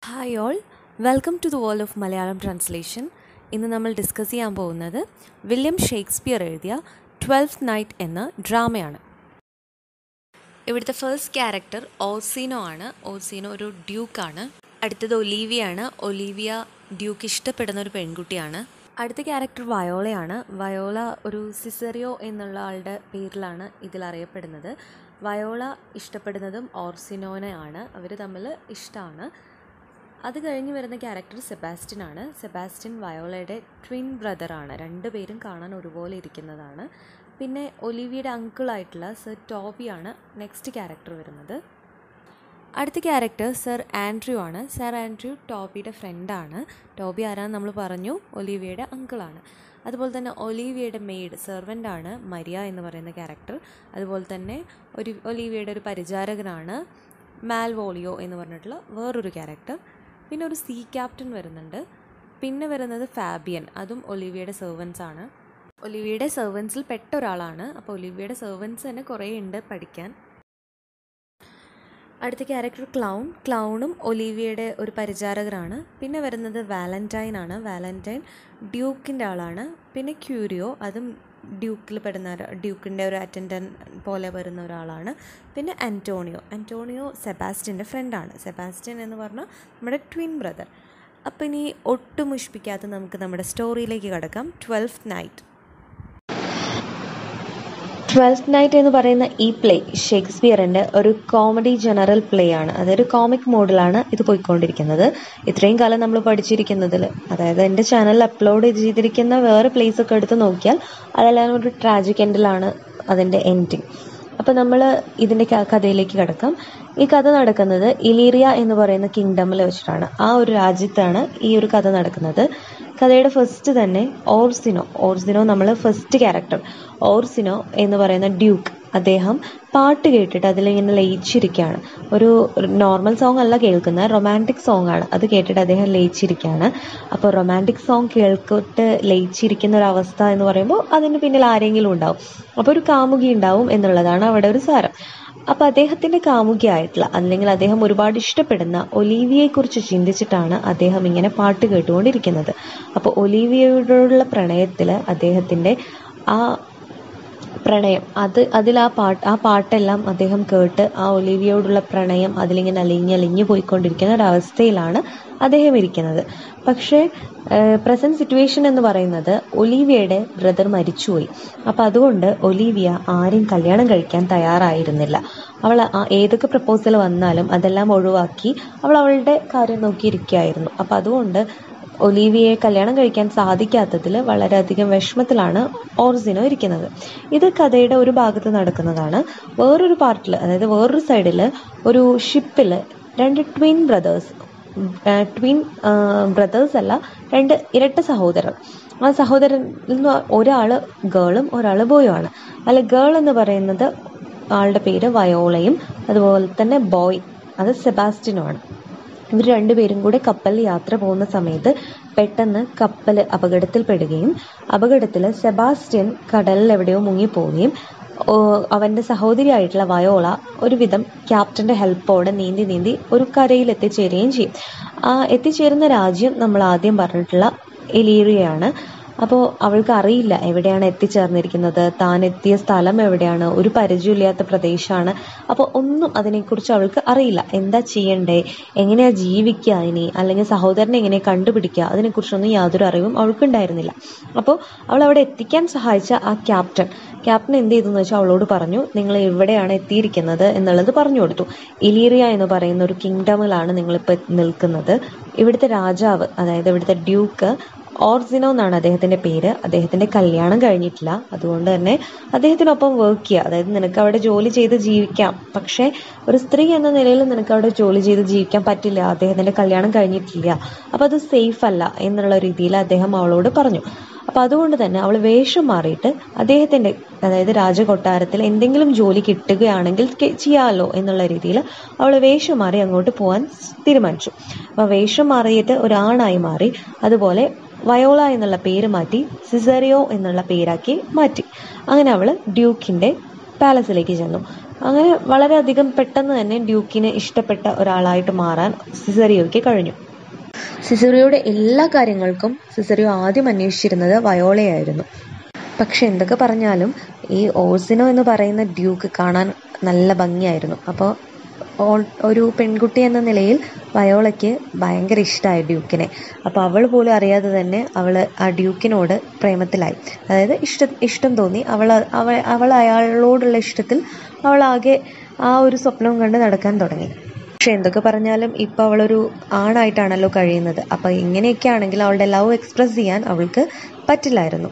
hi all welcome to the world of Malayalam translation ഇന്ന് നമ്മൾ discuss ചെയ്യാൻ പോകുന്നത് വില്യം ഷേക്സ്പിയർ എഴുതിയ ട്വൽത്ത് നൈറ്റ് എന്ന ഡ്രാമയാണ് ഇവിടുത്തെ ഫസ്റ്റ് ക്യാരക്ടർ ഓസീനോ ആണ് ഓസീനോ ഒരു ഡ്യൂക്കാണ് അടുത്തത് ഒലീവിയാണ് ഒലീവിയ ഡ്യൂക്ക് ഇഷ്ടപ്പെടുന്ന ഒരു പെൺകുട്ടിയാണ് അടുത്ത ക്യാരക്ടർ വയോളയാണ് വയോള ഒരു സിസറിയോ എന്നുള്ള ആളുടെ പേരിലാണ് ഇതിൽ അറിയപ്പെടുന്നത് വയോള ഇഷ്ടപ്പെടുന്നതും ഓർസിനോനെയാണ് അവർ തമ്മിൽ ഇഷ്ടമാണ് അത് കഴിഞ്ഞ് വരുന്ന ക്യാരക്ടർ സെബാസ്റ്റ്യൻ ആണ് സെബാസ്റ്റ്യൻ വയോളയുടെ ട്വിൻ ബ്രദറാണ് രണ്ടുപേരും കാണാൻ ഒരുപോലെ ഇരിക്കുന്നതാണ് പിന്നെ ഒലിവിയുടെ അങ്കിളായിട്ടുള്ള സർ ടോബിയാണ് നെക്സ്റ്റ് ക്യാരക്ടർ വരുന്നത് അടുത്ത ക്യാരക്ടർ സർ ആൻഡ്രൂ ആണ് സർ ആൻഡ്രൂ ടോബിയുടെ ഫ്രണ്ടാണ് ടോബി ആരാന്ന് നമ്മൾ പറഞ്ഞു ഒലിവിയയുടെ അങ്കിളാണ് അതുപോലെ തന്നെ ഒലീവിയയുടെ മെയ്ഡ് സെർവൻ്റ് ആണ് മരിയ എന്ന് പറയുന്ന ക്യാരക്ടർ അതുപോലെ തന്നെ ഒരു ഒലീവിയയുടെ ഒരു പരിചാരകനാണ് മാൽവോളിയോ എന്ന് പറഞ്ഞിട്ടുള്ള വേറൊരു ക്യാരക്ടർ പിന്നെ ഒരു സീ ക്യാപ്റ്റൻ വരുന്നുണ്ട് പിന്നെ വരുന്നത് ഫാബിയൻ അതും ഒലിവിയയുടെ സെർവൻസ് ആണ് ഒലിവിയയുടെ സെർവൻസിൽ പെട്ട ഒരാളാണ് അപ്പോൾ ഒലിവിയയുടെ സെർവൻസ് തന്നെ കുറേ ഉണ്ട് പഠിക്കാൻ അടുത്ത ക്യാരക്ടർ ക്ലൗൺ ക്ലൗണും ഒലീവിയയുടെ ഒരു പരിചാരകരാണ് പിന്നെ വരുന്നത് വാലൻറ്റൈൻ ആണ് വാലൻറ്റൈൻ ഡ്യൂക്കിൻ്റെ ആളാണ് പിന്നെ ക്യൂരിയോ അതും ഡ്യൂക്കിൽ പെടുന്ന ഡ്യൂക്കിൻ്റെ ഒരു അറ്റൻഡൻറ്റ് പോലെ വരുന്ന ഒരാളാണ് പിന്നെ അൻറ്റോണിയോ അൻറ്റോണിയോ സെബാസ്റ്റ്യൻ്റെ ഫ്രണ്ടാണ് സെബാസ്റ്റ്യൻ എന്ന് പറഞ്ഞാൽ നമ്മുടെ ട്വിൻ ബ്രദർ അപ്പോൾ ഇനി ഒട്ടും മുഷിപ്പിക്കാതെ നമുക്ക് നമ്മുടെ സ്റ്റോറിയിലേക്ക് കിടക്കാം ട്വൽത്ത് നൈറ്റ് ട്വൽത്ത് നൈറ്റ് എന്ന് പറയുന്ന ഈ പ്ലേ ഷേക്സ്പിയറിന്റെ ഒരു കോമഡി ജനറൽ പ്ലേ ആണ് അതൊരു കോമിക് മോഡിലാണ് ഇത് പോയിക്കൊണ്ടിരിക്കുന്നത് ഇത്രയും കാലം നമ്മൾ പഠിച്ചിരിക്കുന്നതിൽ അതായത് എൻ്റെ ചാനലിൽ അപ്ലോഡ് ചെയ്തിരിക്കുന്ന വേറെ പ്ലേസ് ഒക്കെ എടുത്ത് നോക്കിയാൽ അതെല്ലാം ഒരു ട്രാജിക് എൻഡിലാണ് അതിൻ്റെ എൻഡിങ് അപ്പോൾ നമ്മൾ ഇതിൻ്റെ കഥയിലേക്ക് കിടക്കാം ഈ കഥ നടക്കുന്നത് ഇലീറിയ എന്ന് പറയുന്ന കിങ്ഡമിൽ വെച്ചിട്ടാണ് ആ ഒരു രാജ്യത്താണ് ഈ ഒരു കഥ നടക്കുന്നത് കഥയുടെ ഫസ്റ്റ് തന്നെ ഓർസിനോ ഓർസിനോ നമ്മൾ ഫസ്റ്റ് ക്യാരക്ടർ ഓർസിനോ എന്ന് പറയുന്ന ഡ്യൂക്ക് അദ്ദേഹം പാട്ട് കേട്ടിട്ട് അതിലിങ്ങനെ ലയിച്ചിരിക്കുകയാണ് ഒരു നോർമൽ സോങ് അല്ല കേൾക്കുന്നത് റൊമാൻറ്റിക് സോങ് ആണ് അത് കേട്ടിട്ട് അദ്ദേഹം ലയിച്ചിരിക്കുകയാണ് അപ്പോൾ റൊമാൻറ്റിക് സോങ് കേൾക്കിട്ട് ലയിച്ചിരിക്കുന്ന ഒരു അവസ്ഥ എന്ന് പറയുമ്പോൾ അതിന് പിന്നിൽ ആരെങ്കിലും ഉണ്ടാവും അപ്പോൾ ഒരു കാമുകി ഉണ്ടാവും എന്നുള്ളതാണ് അവിടെ ഒരു സാരം അപ്പൊ അദ്ദേഹത്തിന്റെ കാമുകിയായിട്ടുള്ള അല്ലെങ്കിൽ അദ്ദേഹം ഒരുപാട് ഇഷ്ടപ്പെടുന്ന ഒലീവിയെ കുറിച്ച് ചിന്തിച്ചിട്ടാണ് അദ്ദേഹം ഇങ്ങനെ പാട്ട് കേട്ടുകൊണ്ടിരിക്കുന്നത് അപ്പോൾ ഒലീവിയയോടുള്ള പ്രണയത്തില് അദ്ദേഹത്തിന്റെ ആ പ്രണയം അത് അതിൽ ആ പാട്ട് ആ പാട്ടെല്ലാം അദ്ദേഹം കേട്ട് ആ ഒലിവിയോടുള്ള പ്രണയം അതിലിങ്ങനെ അലിഞ്ഞ് അലിഞ്ഞു പോയിക്കൊണ്ടിരിക്കുന്ന ഒരവസ്ഥയിലാണ് അദ്ദേഹം ഇരിക്കുന്നത് പക്ഷേ പ്രസന്റ് സിറ്റുവേഷൻ എന്ന് പറയുന്നത് ഒലീവിയയുടെ ബ്രദർ മരിച്ചുപോയി അപ്പം അതുകൊണ്ട് ഒലീവിയ ആരും കല്യാണം കഴിക്കാൻ തയ്യാറായിരുന്നില്ല അവൾ ഏതൊക്കെ പ്രപ്പോസൽ വന്നാലും അതെല്ലാം ഒഴിവാക്കി അവൾ അവളുടെ കാര്യം നോക്കിയിരിക്കുകയായിരുന്നു അപ്പം അതുകൊണ്ട് ഒലീവിയെ കല്യാണം കഴിക്കാൻ സാധിക്കാത്തതിൽ വളരെയധികം വിഷമത്തിലാണ് ഓർസിനോ ഇരിക്കുന്നത് ഇത് കഥയുടെ ഒരു ഭാഗത്ത് നടക്കുന്നതാണ് വേറൊരു പാർട്ടിൽ അതായത് വേറൊരു സൈഡിൽ ഒരു ഷിപ്പിൽ രണ്ട് ട്വിൻ ബ്രദേഴ്സ് ട്വിൻ ബ്രദേഴ്സ് അല്ല രണ്ട് ഇരട്ട സഹോദരർ ആ സഹോദരൻ ഒരാള് ഗേളും ഒരാള് ബോയും ആണ് അല്ല ഗേൾ എന്ന് പറയുന്നത് ആളുടെ പേര് വയോളയും അതുപോലെ തന്നെ ബോയ് അത് സെബാസ്റ്റിനുമാണ് ഇവർ രണ്ടുപേരും കൂടെ കപ്പലിൽ യാത്ര പോകുന്ന സമയത്ത് പെട്ടെന്ന് കപ്പൽ അപകടത്തിൽപ്പെടുകയും അപകടത്തിൽ സെബാസ്റ്റ്യൻ കടലിൽ എവിടെയോ മുങ്ങിപ്പോവുകയും അവന്റെ സഹോദരിയായിട്ടുള്ള വയോള ഒരുവിധം ക്യാപ്റ്റന്റെ ഹെൽപ്പോടെ നീന്തി നീന്തി ഒരു കരയിൽ എത്തിച്ചേരുകയും ചെയ്യും ആ എത്തിച്ചേരുന്ന രാജ്യം നമ്മൾ ആദ്യം പറഞ്ഞിട്ടുള്ള എലീറിയയാണ് അപ്പോൾ അവൾക്ക് അറിയില്ല എവിടെയാണ് എത്തിച്ചേർന്നിരിക്കുന്നത് താൻ എത്തിയ സ്ഥലം എവിടെയാണ് ഒരു പരിചയമില്ലാത്ത പ്രദേശമാണ് അപ്പോൾ ഒന്നും അതിനെക്കുറിച്ച് അവൾക്ക് അറിയില്ല എന്താ ചെയ്യണ്ടേ എങ്ങനെയാ ജീവിക്കുക ഇനി അല്ലെങ്കിൽ സഹോദരനെ എങ്ങനെ കണ്ടുപിടിക്കുക അതിനെക്കുറിച്ചൊന്നും യാതൊരു അറിവും അവൾക്കുണ്ടായിരുന്നില്ല അപ്പോൾ അവൾ അവിടെ എത്തിക്കാൻ സഹായിച്ച ആ ക്യാപ്റ്റൻ ക്യാപ്റ്റൻ എന്ത് ചെയ്തെന്ന് വെച്ചാൽ അവളോട് പറഞ്ഞു നിങ്ങൾ എവിടെയാണ് എത്തിയിരിക്കുന്നത് എന്നുള്ളത് പറഞ്ഞു കൊടുത്തു ഇലീറിയ എന്ന് പറയുന്ന ഒരു കിങ്ഡമിലാണ് നിങ്ങളിപ്പോൾ നിൽക്കുന്നത് ഇവിടുത്തെ രാജാവ് അതായത് ഇവിടുത്തെ ഡ്യൂക്ക് ഓർസിനോ എന്നാണ് അദ്ദേഹത്തിന്റെ പേര് അദ്ദേഹത്തിന്റെ കല്യാണം കഴിഞ്ഞിട്ടില്ല അതുകൊണ്ട് തന്നെ അദ്ദേഹത്തിനൊപ്പം വർക്ക് ചെയ്യുക അതായത് നിനക്ക് അവിടെ ജോലി ചെയ്ത് ജീവിക്കാം പക്ഷേ ഒരു സ്ത്രീ എന്ന നിലയിൽ നിനക്ക് അവിടെ ജോലി ചെയ്ത് ജീവിക്കാൻ പറ്റില്ല അദ്ദേഹത്തിന്റെ കല്യാണം കഴിഞ്ഞിട്ടില്ല അപ്പൊ അത് സേഫ് അല്ല എന്നുള്ള രീതിയിൽ അദ്ദേഹം അവളോട് പറഞ്ഞു അപ്പൊ അതുകൊണ്ട് തന്നെ അവൾ വേഷം മാറിയിട്ട് അദ്ദേഹത്തിന്റെ അതായത് രാജകൊട്ടാരത്തിൽ എന്തെങ്കിലും ജോലി കിട്ടുകയാണെങ്കിൽ ചെയ്യാമല്ലോ എന്നുള്ള രീതിയിൽ അവൾ വേഷം മാറി അങ്ങോട്ട് പോകാൻ തീരുമാനിച്ചു അപ്പൊ വേഷം മാറിയിട്ട് ഒരാണായി മാറി അതുപോലെ വയോള എന്നുള്ള പേര് മാറ്റി സിസറിയോ എന്നുള്ള പേരാക്കി മാറ്റി അങ്ങനെ അവൾ ഡ്യൂക്കിന്റെ പാലസിലേക്ക് ചെന്നു അങ്ങനെ വളരെയധികം പെട്ടെന്ന് തന്നെ ഡ്യൂക്കിന് ഇഷ്ടപ്പെട്ട ഒരാളായിട്ട് മാറാൻ സിസറിയോയ്ക്ക് കഴിഞ്ഞു സിസറിയോയുടെ എല്ലാ കാര്യങ്ങൾക്കും സിസറിയോ ആദ്യം അന്വേഷിച്ചിരുന്നത് വയോളയായിരുന്നു പക്ഷെ എന്തൊക്കെ പറഞ്ഞാലും ഈ ഓസിനോ എന്ന് പറയുന്ന ഡ്യൂക്ക് കാണാൻ നല്ല ഭംഗിയായിരുന്നു അപ്പോൾ ഒരു പെൺകുട്ടി എന്ന നിലയിൽ വയോളയ്ക്ക് ഭയങ്കര ഇഷ്ടമായി ഡ്യൂക്കിനെ അപ്പോൾ അവൾ പോലും അറിയാതെ തന്നെ അവൾ ആ ഡ്യൂക്കിനോട് പ്രേമത്തിലായി അതായത് ഇഷ്ട ഇഷ്ടം തോന്നി അവൾ അവൾ അവൾ അയാളോടുള്ള ഇഷ്ടത്തിൽ അവൾ ആകെ ആ ഒരു സ്വപ്നവും കണ്ട് നടക്കാൻ തുടങ്ങി പക്ഷെ എന്തൊക്കെ പറഞ്ഞാലും ഇപ്പോൾ അവളൊരു ആണായിട്ടാണല്ലോ കഴിയുന്നത് അപ്പോൾ ഇങ്ങനെയൊക്കെ ആണെങ്കിൽ അവളുടെ ലവ് എക്സ്പ്രസ് ചെയ്യാൻ അവൾക്ക് പറ്റില്ലായിരുന്നു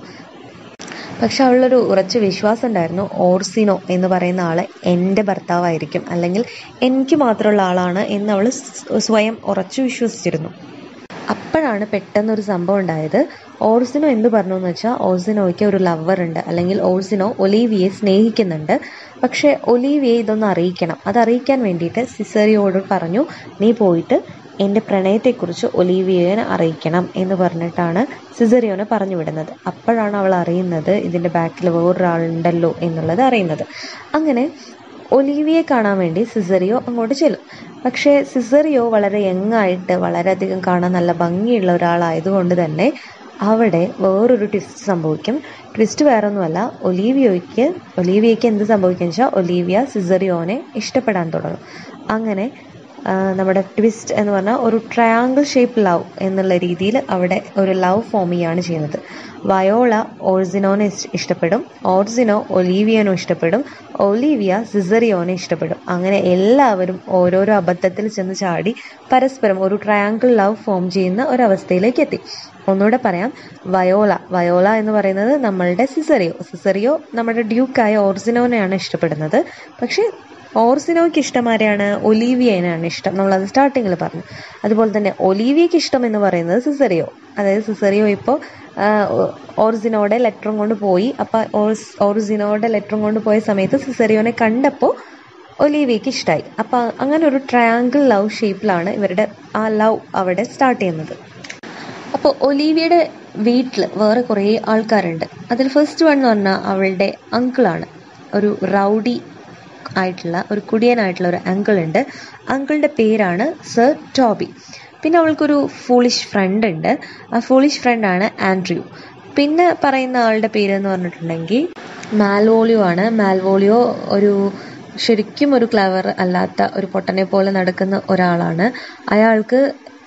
പക്ഷെ അവളൊരു ഉറച്ച വിശ്വാസം ഉണ്ടായിരുന്നു ഓർസിനോ എന്ന് പറയുന്ന ആള് എൻ്റെ ഭർത്താവായിരിക്കും അല്ലെങ്കിൽ എനിക്ക് മാത്രമുള്ള ആളാണ് എന്ന് അവൾ സ്വയം ഉറച്ചു വിശ്വസിച്ചിരുന്നു അപ്പോഴാണ് പെട്ടെന്നൊരു സംഭവം ഉണ്ടായത് ഓർസിനോ എന്ത് പറഞ്ഞു എന്ന് വെച്ചാൽ ഓർസിനോയ്ക്ക് ഒരു ലവർ ഉണ്ട് അല്ലെങ്കിൽ ഓർസിനോ ഒലീവിയെ സ്നേഹിക്കുന്നുണ്ട് പക്ഷെ ഒലീവിയെ ഇതൊന്ന് അറിയിക്കണം അത് അറിയിക്കാൻ വേണ്ടിയിട്ട് സിസറിയോട് പറഞ്ഞു നീ പോയിട്ട് എൻ്റെ പ്രണയത്തെക്കുറിച്ച് ഒലീവിയനെ അറിയിക്കണം എന്ന് പറഞ്ഞിട്ടാണ് സിസറിയോനെ പറഞ്ഞു വിടുന്നത് അപ്പോഴാണ് അവൾ അറിയുന്നത് ഇതിൻ്റെ ബാക്കിൽ വേറൊരാളുണ്ടല്ലോ എന്നുള്ളത് അറിയുന്നത് അങ്ങനെ ഒലീവിയെ കാണാൻ വേണ്ടി സിസറിയോ അങ്ങോട്ട് ചെല്ലും പക്ഷേ സിസറിയോ വളരെ യങ്ങായിട്ട് വളരെയധികം കാണാൻ നല്ല ഭംഗിയുള്ള ഒരാളായതുകൊണ്ട് തന്നെ അവിടെ വേറൊരു ട്വിസ്റ്റ് സംഭവിക്കും ട്വിസ്റ്റ് വേറൊന്നുമല്ല ഒലീവിയോയ്ക്ക് ഒലീവിയയ്ക്ക് എന്ത് സംഭവിക്കും വെച്ചാൽ ഒലീവിയ സിസറിയോനെ ഇഷ്ടപ്പെടാൻ തുടങ്ങും അങ്ങനെ നമ്മുടെ ട്വിസ്റ്റ് എന്ന് പറഞ്ഞാൽ ഒരു ട്രയാങ്കിൾ ഷേപ്പ് ലവ് എന്നുള്ള രീതിയിൽ അവിടെ ഒരു ലവ് ഫോം ചെയ്യാണ് ചെയ്യുന്നത് വയോള ഓർസിനോനെ ഇഷ്ടപ്പെടും ഓർസിനോ ഒലീവിയനോ ഇഷ്ടപ്പെടും ഒലീവിയ സിസറിയോനെ ഇഷ്ടപ്പെടും അങ്ങനെ എല്ലാവരും ഓരോരോ അബദ്ധത്തിൽ ചെന്ന് ചാടി പരസ്പരം ഒരു ട്രയാങ്കിൾ ലവ് ഫോം ചെയ്യുന്ന ഒരവസ്ഥയിലേക്ക് എത്തി ഒന്നുകൂടെ പറയാം വയോള വയോള എന്ന് പറയുന്നത് നമ്മളുടെ സിസറിയോ സിസറിയോ നമ്മുടെ ഡ്യൂക്കായ ഓർസിനോനെയാണ് ഇഷ്ടപ്പെടുന്നത് പക്ഷേ ഓർസിനോയ്ക്ക് ഇഷ്ടം ആരെയാണ് ഒലീവിയനാണ് ഇഷ്ടം നമ്മളത് സ്റ്റാർട്ടിങ്ങിൽ പറഞ്ഞു അതുപോലെ തന്നെ ഒലീവിയയ്ക്ക് ഇഷ്ടം എന്ന് പറയുന്നത് സിസറിയോ അതായത് സിസറിയോ ഇപ്പോൾ ഓർസിനോടെ ലെറ്ററും കൊണ്ട് പോയി അപ്പം ഓർസ് ഓർസിനോടെ ലെറ്ററും കൊണ്ട് പോയ സമയത്ത് സിസറിയോനെ കണ്ടപ്പോൾ ഒലീവിയയ്ക്ക് ഇഷ്ടമായി അപ്പം അങ്ങനെ ഒരു ട്രയാങ്കിൾ ലവ് ഷേപ്പിലാണ് ഇവരുടെ ആ ലവ് അവിടെ സ്റ്റാർട്ട് ചെയ്യുന്നത് അപ്പോൾ ഒലീവിയയുടെ വീട്ടിൽ വേറെ കുറേ ആൾക്കാരുണ്ട് അതിൽ ഫസ്റ്റ് വൺ എന്ന് പറഞ്ഞാൽ അവളുടെ അങ്കിളാണ് ഒരു റൗഡി ആയിട്ടുള്ള ഒരു കുടിയനായിട്ടുള്ള ഒരു അങ്കിൾ ഉണ്ട് അങ്കിളിൻ്റെ പേരാണ് സർ ടോബി പിന്നെ അവൾക്കൊരു ഫൂളിഷ് ഫ്രണ്ട് ഉണ്ട് ആ ഫൂളിഷ് ഫ്രണ്ടാണ് ആൻഡ്രൂ പിന്നെ പറയുന്ന ആളുടെ പേര് എന്ന് പറഞ്ഞിട്ടുണ്ടെങ്കിൽ മാൽവോളിയോ ആണ് മാൽവോളിയോ ഒരു ശരിക്കും ഒരു ക്ലവർ അല്ലാത്ത ഒരു പൊട്ടനെ പോലെ നടക്കുന്ന ഒരാളാണ് അയാൾക്ക്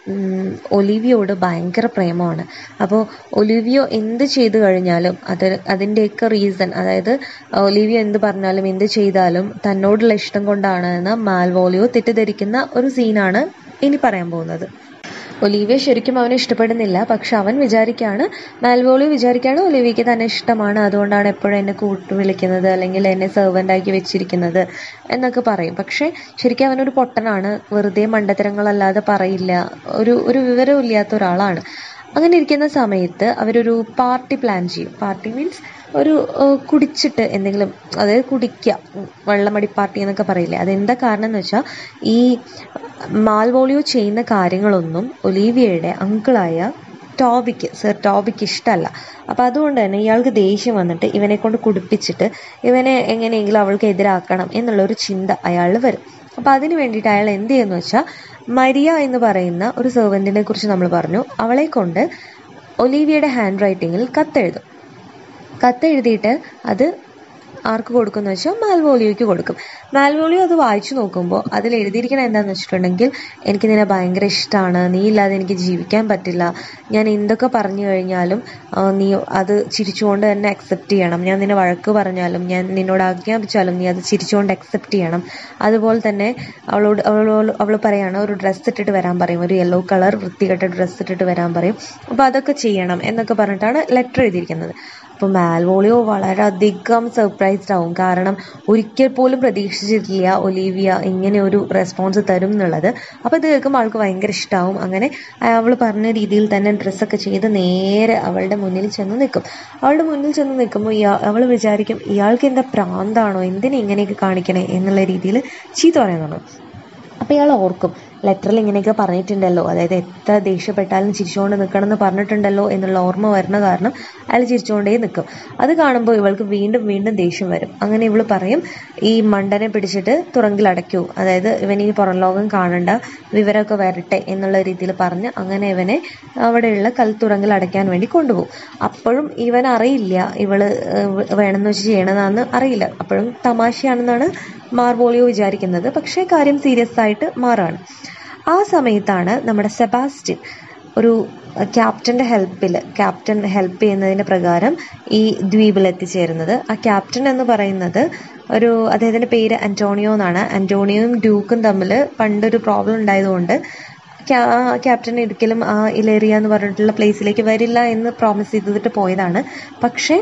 ഒലിവിയോട് ഭയങ്കര പ്രേമമാണ് അപ്പോൾ ഒലിവിയോ എന്ത് ചെയ്തു കഴിഞ്ഞാലും അത് അതിൻ്റെയൊക്കെ റീസൺ അതായത് ഒലിവിയോ എന്ത് പറഞ്ഞാലും എന്ത് ചെയ്താലും തന്നോടുള്ള ഇഷ്ടം കൊണ്ടാണ് എന്ന് മാൽവോളിയോ തെറ്റിദ്ധരിക്കുന്ന ഒരു സീനാണ് ഇനി പറയാൻ പോകുന്നത് ഒലീവിയ ശരിക്കും അവനെ ഇഷ്ടപ്പെടുന്നില്ല പക്ഷെ അവൻ വിചാരിക്കുകയാണ് മാൽവോളിയോ വിചാരിക്കുകയാണ് ഒലിവിയയ്ക്ക് തന്നെ ഇഷ്ടമാണ് അതുകൊണ്ടാണ് എപ്പോഴും എന്നെ കൂട്ടു വിളിക്കുന്നത് അല്ലെങ്കിൽ എന്നെ സെർവൻ്റ് ആക്കി വെച്ചിരിക്കുന്നത് എന്നൊക്കെ പറയും പക്ഷേ ശരിക്കും അവനൊരു പൊട്ടനാണ് വെറുതെ മണ്ടത്തരങ്ങളല്ലാതെ പറയില്ല ഒരു ഒരു വിവരമില്ലാത്ത ഒരാളാണ് അങ്ങനെ ഇരിക്കുന്ന സമയത്ത് അവരൊരു പാർട്ടി പ്ലാൻ ചെയ്യും പാർട്ടി മീൻസ് ഒരു കുടിച്ചിട്ട് എന്തെങ്കിലും അതായത് കുടിക്കുക വെള്ളമടി പാർട്ടി എന്നൊക്കെ പറയില്ലേ അതെന്താ കാരണം എന്ന് വെച്ചാൽ ഈ മാൽവോളിയോ ചെയ്യുന്ന കാര്യങ്ങളൊന്നും ഒലീവിയയുടെ അങ്കിളായ ടോബിക്ക് സർ ടോബിക്ക് ഇഷ്ടമല്ല അപ്പം അതുകൊണ്ട് തന്നെ ഇയാൾക്ക് ദേഷ്യം വന്നിട്ട് ഇവനെ കൊണ്ട് കുടിപ്പിച്ചിട്ട് ഇവനെ എങ്ങനെയെങ്കിലും അവൾക്ക് എതിരാക്കണം എന്നുള്ളൊരു ചിന്ത അയാളിൽ വരും അപ്പം അതിന് വേണ്ടിയിട്ട് അയാൾ എന്ത് ചെയ്യുന്നു വെച്ചാൽ മരിയ എന്ന് പറയുന്ന ഒരു സെർവൻറ്റിനെ കുറിച്ച് നമ്മൾ പറഞ്ഞു അവളെ കൊണ്ട് ഒലീവിയയുടെ ഹാൻഡ് റൈറ്റിങ്ങിൽ കത്തെഴുതും കത്തെഴുതിയിട്ട് അത് ആർക്ക് കൊടുക്കുമെന്ന് വെച്ചാൽ മാൽവോളിയോയ്ക്ക് കൊടുക്കും മാൽവോളിയോ അത് വായിച്ചു നോക്കുമ്പോൾ അതിൽ എഴുതിയിരിക്കണ എന്താണെന്ന് വെച്ചിട്ടുണ്ടെങ്കിൽ എനിക്ക് നിന്നെ ഭയങ്കര ഇഷ്ടമാണ് നീ ഇല്ലാതെ എനിക്ക് ജീവിക്കാൻ പറ്റില്ല ഞാൻ എന്തൊക്കെ പറഞ്ഞു കഴിഞ്ഞാലും നീ അത് ചിരിച്ചുകൊണ്ട് തന്നെ അക്സെപ്റ്റ് ചെയ്യണം ഞാൻ നിന്നെ വഴക്ക് പറഞ്ഞാലും ഞാൻ നിന്നോട് ആജ്ഞാപിച്ചാലും നീ അത് ചിരിച്ചുകൊണ്ട് അക്സെപ്റ്റ് ചെയ്യണം അതുപോലെ തന്നെ അവളോട് അവളോട് അവൾ പറയാണ് ഒരു ഡ്രസ്സ് ഇട്ടിട്ട് വരാൻ പറയും ഒരു യെല്ലോ കളർ വൃത്തികെട്ട ഡ്രസ്സ് ഇട്ടിട്ട് വരാൻ പറയും അപ്പോൾ അതൊക്കെ ചെയ്യണം എന്നൊക്കെ പറഞ്ഞിട്ടാണ് ലെറ്റർ എഴുതിയിരിക്കുന്നത് അപ്പോൾ മാൽവോളിയോ വളരെയധികം സർപ്രൈസ്ഡ് ആവും കാരണം ഒരിക്കൽ പോലും പ്രതീക്ഷിച്ചിട്ടില്ല ഒലീവിയ ഇങ്ങനെ ഒരു റെസ്പോൺസ് തരും എന്നുള്ളത് അപ്പോൾ ഇത് കേൾക്കുമ്പോൾ ആൾക്ക് ഭയങ്കര ഇഷ്ടമാവും അങ്ങനെ അവൾ പറഞ്ഞ രീതിയിൽ തന്നെ ഡ്രസ്സൊക്കെ ചെയ്ത് നേരെ അവളുടെ മുന്നിൽ ചെന്ന് നിൽക്കും അവളുടെ മുന്നിൽ ചെന്ന് നിൽക്കുമ്പോൾ ഇയാൾ അവൾ വിചാരിക്കും ഇയാൾക്ക് എന്താ പ്രാന്താണോ എന്തിനാ ഇങ്ങനെയൊക്കെ കാണിക്കണേ എന്നുള്ള രീതിയിൽ ചീത്ത പറയാൻ തുടങ്ങും അപ്പോൾ ഇയാൾ ഓർക്കും ലെറ്ററിൽ ഇങ്ങനെയൊക്കെ പറഞ്ഞിട്ടുണ്ടല്ലോ അതായത് എത്ര ദേഷ്യപ്പെട്ടാലും ചിരിച്ചുകൊണ്ട് നിൽക്കണം എന്ന് പറഞ്ഞിട്ടുണ്ടല്ലോ എന്നുള്ള ഓർമ്മ വരുന്ന കാരണം അയാൾ ചിരിച്ചുകൊണ്ടേ നിൽക്കും അത് കാണുമ്പോൾ ഇവൾക്ക് വീണ്ടും വീണ്ടും ദേഷ്യം വരും അങ്ങനെ ഇവൾ പറയും ഈ മണ്ടനെ പിടിച്ചിട്ട് തുറങ്കിലടയ്ക്കൂ അതായത് ഇവൻ ഈ പുറം ലോകം കാണണ്ട വിവരമൊക്കെ വരട്ടെ എന്നുള്ള രീതിയിൽ പറഞ്ഞ് അങ്ങനെ ഇവനെ അവിടെയുള്ള കൽത്തുറങ്കിൽ അടയ്ക്കാൻ വേണ്ടി കൊണ്ടുപോകും അപ്പോഴും ഇവൻ അറിയില്ല ഇവള് ഏഹ് വേണമെന്ന് വെച്ച് ചെയ്യണതാന്ന് അറിയില്ല അപ്പോഴും തമാശയാണെന്നാണ് മാർബോളിയോ വിചാരിക്കുന്നത് പക്ഷേ കാര്യം സീരിയസ് ആയിട്ട് മാറാണ് ആ സമയത്താണ് നമ്മുടെ സെബാസ്റ്റ്യൻ ഒരു ക്യാപ്റ്റന്റെ ഹെൽപ്പിൽ ക്യാപ്റ്റൻ ഹെൽപ്പ് ചെയ്യുന്നതിന് പ്രകാരം ഈ ദ്വീപിൽ എത്തിച്ചേരുന്നത് ആ ക്യാപ്റ്റൻ എന്ന് പറയുന്നത് ഒരു അദ്ദേഹത്തിന്റെ പേര് അന്റോണിയോ എന്നാണ് അന്റോണിയോയും ഡ്യൂക്കും തമ്മിൽ പണ്ടൊരു പ്രോബ്ലം ഉണ്ടായതുകൊണ്ട് ക്യാ- ക്യാപ്റ്റൻ ഒരിക്കലും ആ ഇലേറിയ എന്ന് പറഞ്ഞിട്ടുള്ള പ്ലേസിലേക്ക് വരില്ല എന്ന് പ്രോമിസ് ചെയ്തിട്ട് പോയതാണ് പക്ഷേ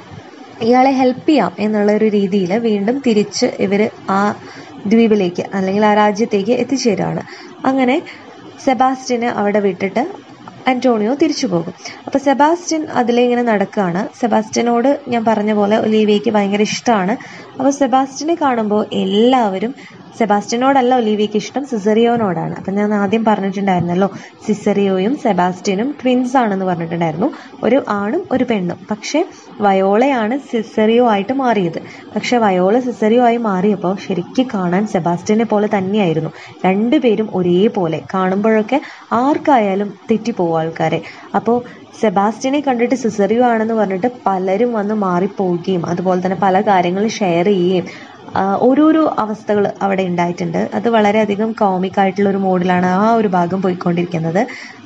ഇയാളെ ഹെൽപ്പ് ചെയ്യാം എന്നുള്ള ഒരു രീതിയിൽ വീണ്ടും തിരിച്ച് ഇവർ ആ ദ്വീപിലേക്ക് അല്ലെങ്കിൽ ആ രാജ്യത്തേക്ക് എത്തിച്ചേരുകയാണ് അങ്ങനെ സെബാസ്റ്റ്യനെ അവിടെ വിട്ടിട്ട് അന്റോണിയോ തിരിച്ചു പോകും അപ്പോൾ സെബാസ്റ്റ്യൻ അതിലെ ഇങ്ങനെ നടക്കുകയാണ് സെബാസ്റ്റ്യനോട് ഞാൻ പറഞ്ഞ പോലെ ഒലീവിയയ്ക്ക് ഭയങ്കര ഇഷ്ടമാണ് അപ്പോൾ സെബാസ്റ്റ്യനെ കാണുമ്പോൾ എല്ലാവരും സെബാസ്റ്റ്യനോടല്ല ഒലീവിയയ്ക്ക് ഇഷ്ടം സിസറിയോനോടാണ് അപ്പം ഞാൻ ആദ്യം പറഞ്ഞിട്ടുണ്ടായിരുന്നല്ലോ സിസറിയോയും സെബാസ്റ്റ്യനും ട്വിൻസ് ആണെന്ന് പറഞ്ഞിട്ടുണ്ടായിരുന്നു ഒരു ആണും ഒരു പെണ്ണും പക്ഷേ വയോളയാണ് സിസറിയോ ആയിട്ട് മാറിയത് പക്ഷേ വയോള സിസറിയോ ആയി മാറിയപ്പോൾ ശരിക്കും കാണാൻ സെബാസ്റ്റ്യനെ പോലെ തന്നെയായിരുന്നു രണ്ടുപേരും ഒരേപോലെ കാണുമ്പോഴൊക്കെ ആർക്കായാലും തെറ്റിപ്പോവും ആൾക്കാരെ അപ്പോൾ സെബാസ്റ്റ്യനെ കണ്ടിട്ട് സിസറിയോ ആണെന്ന് പറഞ്ഞിട്ട് പലരും വന്ന് മാറിപ്പോവുകയും അതുപോലെ തന്നെ പല കാര്യങ്ങളും ഷെയർ ചെയ്യുകയും ആ, ഓരോരോ അവസ്ഥകൾ അവിടെ ഉണ്ടായിട്ടുണ്ട് അത് വളരെയധികം കോമിക് ആയിട്ടുള്ള ഒരു മോഡിലാണ് ആ ഒരു ഭാഗം പോയിക്കൊണ്ടിരിക്കുന്നത്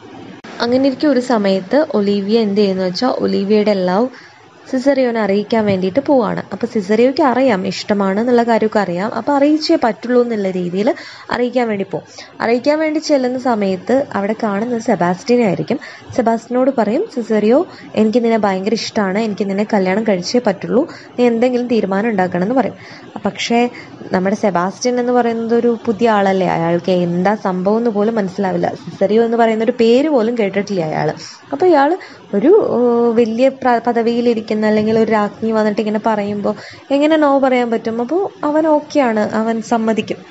അങ്ങനെ ഇരിക്കും ഒരു സമയത്ത് ഒലീവിയ എന്ത് ചെയ്യുന്നു വെച്ചാൽ ഒലീവിയയുടെ ലവ് സിസറിയോനെ അറിയിക്കാൻ വേണ്ടിയിട്ട് പോവാണ് അപ്പോൾ സിസറിയോയ്ക്ക് അറിയാം ഇഷ്ടമാണ് എന്നുള്ള കാര്യമൊക്കെ അറിയാം അപ്പോൾ അറിയിച്ചേ പറ്റുള്ളൂ എന്നുള്ള രീതിയിൽ അറിയിക്കാൻ വേണ്ടി പോകും അറിയിക്കാൻ വേണ്ടി ചെല്ലുന്ന സമയത്ത് അവിടെ കാണുന്നത് സെബാസ്റ്റ്യനെ ആയിരിക്കും സെബാസ്റ്റ്യനോട് പറയും സിസറിയോ എനിക്ക് നിന്നെ ഭയങ്കര ഇഷ്ടമാണ് എനിക്ക് നിന്നെ കല്യാണം കഴിച്ചേ പറ്റുള്ളൂ നീ എന്തെങ്കിലും തീരുമാനം ഉണ്ടാക്കണം എന്ന് പറയും പക്ഷേ നമ്മുടെ സെബാസ്റ്റ്യൻ എന്ന് പറയുന്നത് ഒരു പുതിയ ആളല്ലേ അയാൾക്ക് എന്താ സംഭവം എന്ന് പോലും മനസ്സിലാവില്ല സിസറിയോ എന്ന് പറയുന്ന ഒരു പേര് പോലും കേട്ടിട്ടില്ല അയാൾ അപ്പോൾ ഇയാൾ ഒരു ഏഹ്, വലിയ പ്ര- പദവിയിലിരിക്കുന്ന അല്ലെങ്കിൽ ഒരു രാജ്ഞി വന്നിട്ട് ഇങ്ങനെ പറയുമ്പോൾ എങ്ങനെ നോ പറയാൻ പറ്റും അപ്പോൾ അവൻ ഓക്കെയാണ് അവൻ സമ്മതിക്കും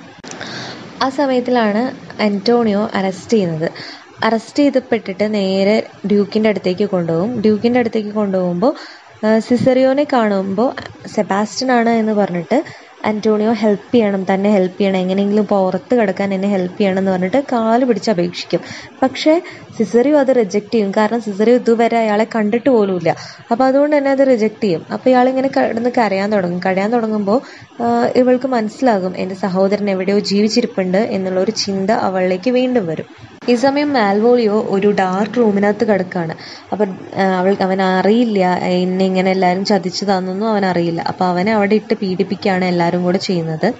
ആ സമയത്തിലാണ് അന്റോണിയോ അറസ്റ്റ് ചെയ്യുന്നത് അറസ്റ്റ് ചെയ്തപ്പെട്ടിട്ട് നേരെ ഡ്യൂക്കിൻ്റെ അടുത്തേക്ക് കൊണ്ടുപോകും ഡ്യൂക്കിൻ്റെ അടുത്തേക്ക് കൊണ്ടുപോകുമ്പോൾ സിസറിയോനെ കാണുമ്പോൾ സെബാസ്റ്റ്യൻ ആണ് എന്ന് പറഞ്ഞിട്ട് അന്റോണിയോ ഹെൽപ്പ് ചെയ്യണം തന്നെ ഹെൽപ്പ് ചെയ്യണം എങ്ങനെയെങ്കിലും പുറത്ത് കിടക്കാൻ എന്നെ ഹെൽപ്പ് ചെയ്യണം എന്ന് പറഞ്ഞിട്ട് കാല് പിടിച്ച് അപേക്ഷിക്കും പക്ഷേ സിസറിയോ അത് റിജക്റ്റ് ചെയ്യും കാരണം സിസറിയോ ഇതുവരെ അയാളെ കണ്ടിട്ട് പോലുമില്ല അപ്പോൾ അതുകൊണ്ട് തന്നെ അത് റിജക്റ്റ് ചെയ്യും അപ്പോൾ ഇയാളിങ്ങനെ കിടന്ന് കരയാൻ തുടങ്ങും കരയാൻ തുടങ്ങുമ്പോൾ ഇവൾക്ക് മനസ്സിലാകും എൻ്റെ സഹോദരൻ എവിടെയോ ജീവിച്ചിരിപ്പുണ്ട് എന്നുള്ള ഒരു ചിന്ത അവളിലേക്ക് വീണ്ടും വരും ഈ സമയം മാൽവോളിയോ ഒരു ഡാർക്ക് റൂമിനകത്ത് കിടക്കുകയാണ് അപ്പം അവൾ അവൻ അറിയില്ല എന്നെ ഇങ്ങനെ എല്ലാവരും ചതിച്ചതാണെന്നൊന്നും അവൻ അറിയില്ല അപ്പം അവനെ അവിടെ ഇട്ട് പീഡിപ്പിക്കുകയാണ് എല്ലാവരും കൂടെ ചെയ്യുന്നത്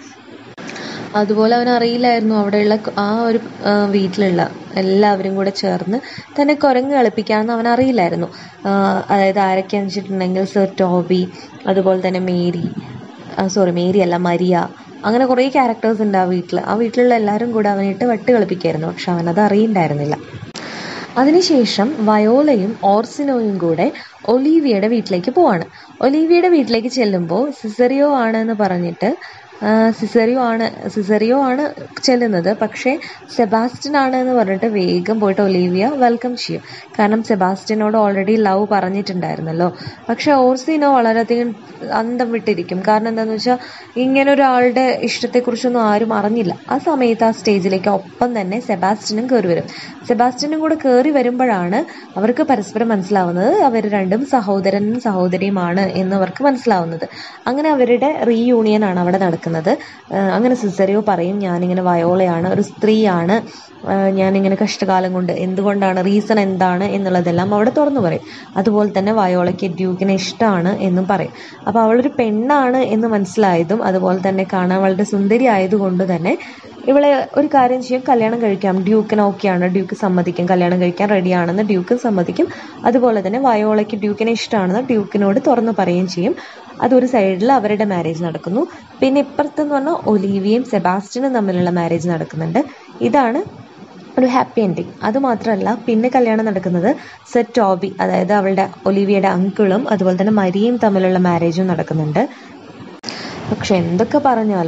അതുപോലെ അവൻ അറിയില്ലായിരുന്നു അവിടെയുള്ള ക- ആ ഒരു ആ, വീട്ടിലുള്ള എല്ലാവരും കൂടെ ചേർന്ന് തന്നെ കുരങ്ങ് കളിപ്പിക്കാമെന്ന് അവൻ അറിയില്ലായിരുന്നു ആ, അതായത് ആരൊക്കെയാണെന്ന് വെച്ചിട്ടുണ്ടെങ്കിൽ സർ ടോബി അതുപോലെ തന്നെ മേരി സോറി മേരി അല്ല മരിയ അങ്ങനെ കുറേ ക്യാരക്ടേഴ്സ് ഉണ്ട് ആ വീട്ടിൽ ആ വീട്ടിലുള്ള എല്ലാവരും കൂടെ അവനിട്ട് വെട്ട് കളിപ്പിക്കായിരുന്നു പക്ഷെ അവനത് അറിയണ്ടായിരുന്നില്ല അതിനുശേഷം വയോലയും ഓർസിനോയും കൂടെ ഒലീവിയയുടെ വീട്ടിലേക്ക് പോവാണ് ഒലീവിയയുടെ വീട്ടിലേക്ക് ചെല്ലുമ്പോൾ സിസറിയോ ആണ് എന്ന് പറഞ്ഞിട്ട് ആ, സിസറിയോ ആണ് സിസറിയോ ആണ് ചെല്ലുന്നത് പക്ഷേ സെബാസ്റ്റ്യൻ ആണ് എന്ന് പറഞ്ഞിട്ട് വേഗം പോയിട്ട് ഒലീവിയ വെൽക്കം ചെയ്യും കാരണം സെബാസ്റ്റ്യനോട് ഓൾറെഡി ലവ് പറഞ്ഞിട്ടുണ്ടായിരുന്നല്ലോ പക്ഷെ ഓർസിനോ വളരെയധികം അന്തം വിട്ടിരിക്കും കാരണം എന്താണെന്ന് വെച്ചാൽ ഇങ്ങനെ ഒരാളുടെ ഇഷ്ടത്തെക്കുറിച്ചൊന്നും ആരും അറിഞ്ഞില്ല ആ സമയത്ത് ആ സ്റ്റേജിലേക്ക് ഒപ്പം തന്നെ സെബാസ്റ്റ്യനും കയറി വരും സെബാസ്റ്റ്യനും കൂടെ കയറി വരുമ്പോഴാണ് അവർക്ക് പരസ്പരം മനസ്സിലാവുന്നത് അവർ രണ്ടും സഹോദരനും സഹോദരിയുമാണ് എന്ന് അവർക്ക് മനസ്സിലാവുന്നത് അങ്ങനെ അവരുടെ റീയൂണിയൻ ആണ് അവിടെ നടക്കുന്നത് ആഹ് അങ്ങനെ സിസറിയോ പറയും ഞാനിങ്ങനെ വയോളയാണ് ഒരു സ്ത്രീയാണ് ആഹ് ഞാനിങ്ങനെ കഷ്ടകാലം കൊണ്ട് എന്തുകൊണ്ടാണ് റീസൺ എന്താണ് എന്നുള്ളതെല്ലാം അവിടെ തുറന്നു പറയും അതുപോലെ തന്നെ വയോളയ്ക്ക് ഡ്യൂക്കിനെ ഇഷ്ടമാണ് എന്നും പറയും അപ്പോൾ അവളൊരു പെണ്ണാണ് എന്ന് മനസ്സിലായതും അതുപോലെ തന്നെ കാണാൻ വളരെ സുന്ദരി ആയതുകൊണ്ട് തന്നെ ഇവളെ ഒരു കാര്യം ചെയ്യും കല്യാണം കഴിക്കാം ഡ്യൂക്കിന് ഓക്കെയാണ് ഡ്യൂക്ക് സമ്മതിക്കും കല്യാണം കഴിക്കാൻ റെഡിയാണെന്ന് ഡ്യൂക്കും സമ്മതിക്കും അതുപോലെ തന്നെ വയോളയ്ക്ക് ഡ്യൂക്കിനെ ഇഷ്ടമാണെന്ന് ഡ്യൂക്കിനോട് തുറന്നു പറയുകയും ചെയ്യും അതൊരു സൈഡിൽ അവരുടെ മാരേജ് നടക്കുന്നു പിന്നെ ഇപ്പുറത്തെന്ന് പറഞ്ഞാൽ ഒലീവിയയും സെബാസ്റ്റ്യനും തമ്മിലുള്ള മാരേജ് നടക്കുന്നുണ്ട് ഇതാണ് ഒരു ഹാപ്പി എൻഡിങ് അതുമാത്രമല്ല പിന്നെ കല്യാണം നടക്കുന്നത് സർ ടോബി അതായത് അവളുടെ ഒലിവിയയുടെ അങ്കിളും അതുപോലെ തന്നെ മരിയയും തമ്മിലുള്ള മാരേജും നടക്കുന്നുണ്ട് പക്ഷെ എന്തൊക്കെ പറഞ്ഞാലും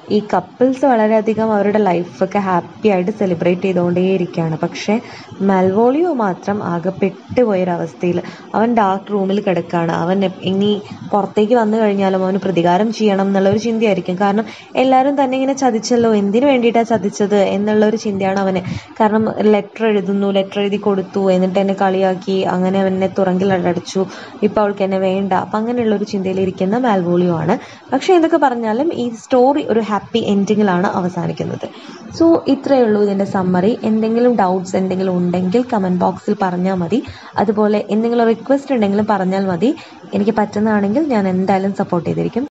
ഈ കപ്പിൾസ് വളരെയധികം അവരുടെ ലൈഫൊക്കെ ഹാപ്പി ആയിട്ട് സെലിബ്രേറ്റ് ചെയ്തുകൊണ്ടേയിരിക്കുകയാണ് പക്ഷേ മൽവോളിയോ മാത്രം ആകെ പെട്ടുപോയൊരവസ്ഥയിൽ അവൻ ഡാർക്ക് റൂമിൽ കിടക്കുകയാണ് അവൻ എപ്- ഇനി പുറത്തേക്ക് വന്നു കഴിഞ്ഞാലും അവന് പ്രതികാരം ചെയ്യണം എന്നുള്ള ഒരു ചിന്തയായിരിക്കും കാരണം എല്ലാവരും തന്നെ ഇങ്ങനെ ചതിച്ചല്ലോ എന്തിനു വേണ്ടിയിട്ടാണ് ചതിച്ചത് എന്നുള്ള ഒരു ചിന്തയാണ് അവന് കാരണം ലെറ്റർ എഴുതുന്നു ലെറ്റർ എഴുതി കൊടുത്തു എന്നിട്ട് എന്നെ കളിയാക്കി അങ്ങനെ എന്നെ തുറങ്കിൽ അടച്ചു ഇപ്പം അവൾക്ക് എന്നെ വേണ്ട അപ്പം അങ്ങനെയുള്ള ഒരു ചിന്തയിലിരിക്കുന്ന മാൽവോളിയോ ആണ് പക്ഷേ എന്തൊക്കെ പറഞ്ഞാലും ഈ സ്റ്റോറി ഒരു ഹാപ്പി എൻഡിങ്ങിലാണ് അവസാനിക്കുന്നത് സോ ഇത്രയേ ഉള്ളൂ ഇതിൻ്റെ സമ്മറി എന്തെങ്കിലും ഡൗട്ട്സ് എന്തെങ്കിലും ഉണ്ടെങ്കിൽ കമൻറ്റ് ബോക്സിൽ പറഞ്ഞാൽ മതി അതുപോലെ എന്തെങ്കിലും റിക്വസ്റ്റ് ഉണ്ടെങ്കിലും പറഞ്ഞാൽ മതി എനിക്ക് പറ്റുന്നതാണെങ്കിൽ ഞാൻ എന്തായാലും സപ്പോർട്ട് ചെയ്തിരിക്കും